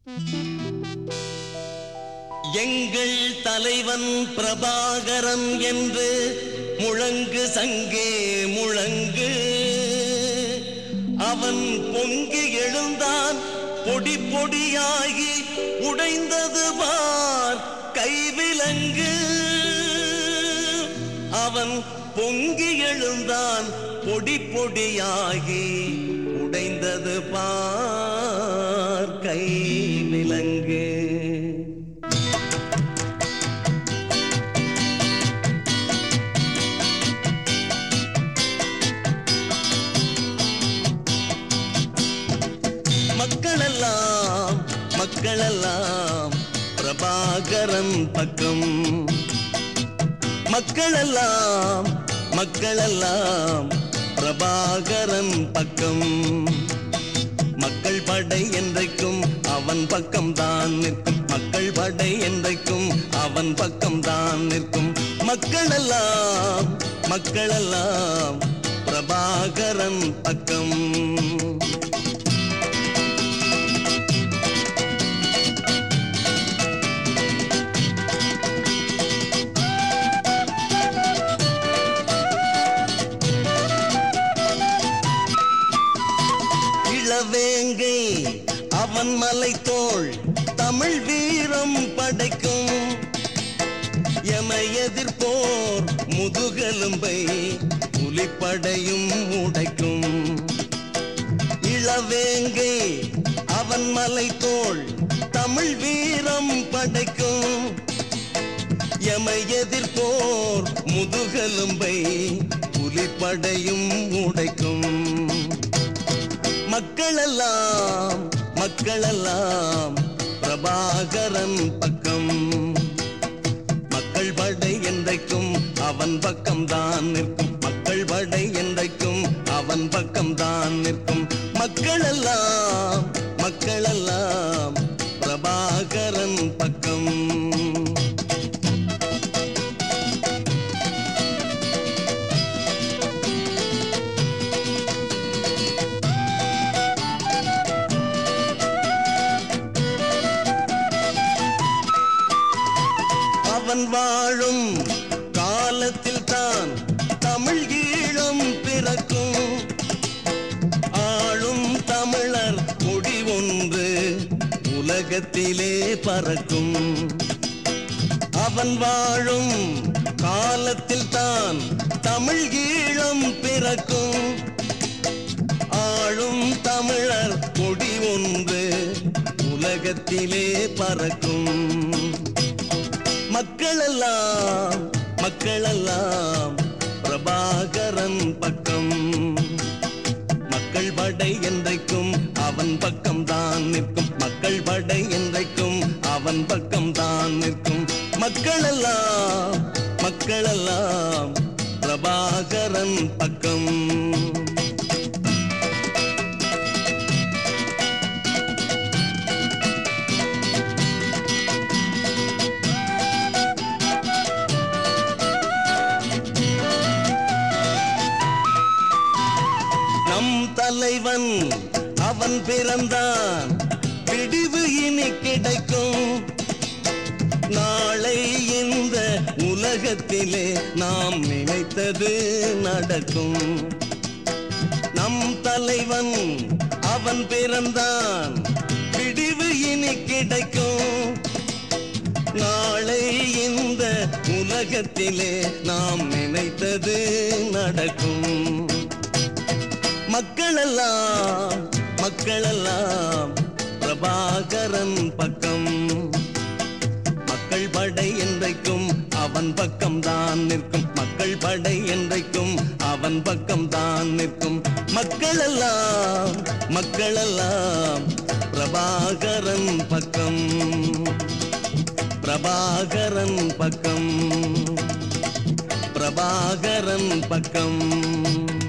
எங்கள் தலைவன் பிரபாகரன் என்று முழங்கு சங்கே முழங்கு அவன் பொங்கி எழுந்தான் பொடி பொடியாகி உடைந்தது பார் கைவிலங்கு அவன் பொங்கி எழுந்தான் பொடி பொடியாகி உடைந்தது பார் கைவிலங்கு மக்களெல்லாம் மக்களெல்லாம் பிரபாகரன் பக்கம் மக்களெல்லாம் மக்களெல்லாம் பிரபாகரன் பக்கம் மக்கள் படை என்றைக்கும் அவன் பக்கம் தான் நிற்கும் மக்கள் படை என்றைக்கும் அவன் பக்கம் தான் நிற்கும் மக்களெல்லாம் மக்களெல்லாம் பிரபாகரன் பக்கம் இளவேங்கை அவன் மலைத்தோள் தமிழ் வீரம் படைக்கும் எமை எதிர்ப்போர் முதுகெலும்பை புலிப்படையும் உடைக்கும் இளவேங்கை அவன் மலைத்தோள் தமிழ் வீரம் படைக்கும் எமை எதிர்ப்போர் முதுகெலும்பை புலிப்படையும் உடைக்கும் மக்களெல்லாம் மக்களெல்லாம் பிரபாகரன் பக்கம் மக்கள் படை என்றைக்கும் அவன் பக்கம் தான் நிற்கும் மக்கள் படை என்றைக்கும் அவன் பக்கம் தான் நிற்கும் மக்களெல்லாம் மக்களெல்லாம் பிரபாகரன் பக்கம் அவன் வாழும் காலத்தில் தான் தமிழ் ஈழம் பிறக்கும் ஆளும் தமிழர் கொடி ஒன்று உலகத்திலே பறக்கும் அவன் வாழும் காலத்தில் தான் தமிழ் ஈழம் பிறக்கும் ஆளும் தமிழர் கொடி ஒன்று உலகத்திலே பறக்கும் மக்களெல்லாம் மக்களெல்லாம் பிரபாகரன் பக்கம் மக்கள் படை என்றைக்கும் அவன் பக்கம் தான் நிற்கும் மக்கள் படை என்றைக்கும் அவன் பக்கம் தான் நிற்கும் மக்களெல்லாம் மக்களெல்லாம் பிரபாகரன் பக்கம் நம் தலைவன் அவன் பிறந்தான் விடிவு இனி கிடைக்கும் நாளை இந்த உலகத்திலே நாம் நினைத்தது நடக்கும் நம் தலைவன் அவன் பிறந்தான் விடிவு இனி கிடைக்கும் நாளை இந்த உலகத்திலே நாம் நினைத்தது நடக்கும் மக்களெல்லாம் மக்களெல்லாம் பிரபாகரன் பக்கம் மக்கள் படை என்றைக்கும் அவன் பக்கம் தான் நிற்கும் மக்கள் படை என்றைக்கும் அவன் பக்கம் தான் நிற்கும் மக்களெல்லாம் மக்களெல்லாம் பிரபாகரன் பக்கம் பிரபாகரன் பக்கம் பிரபாகரன் பக்கம்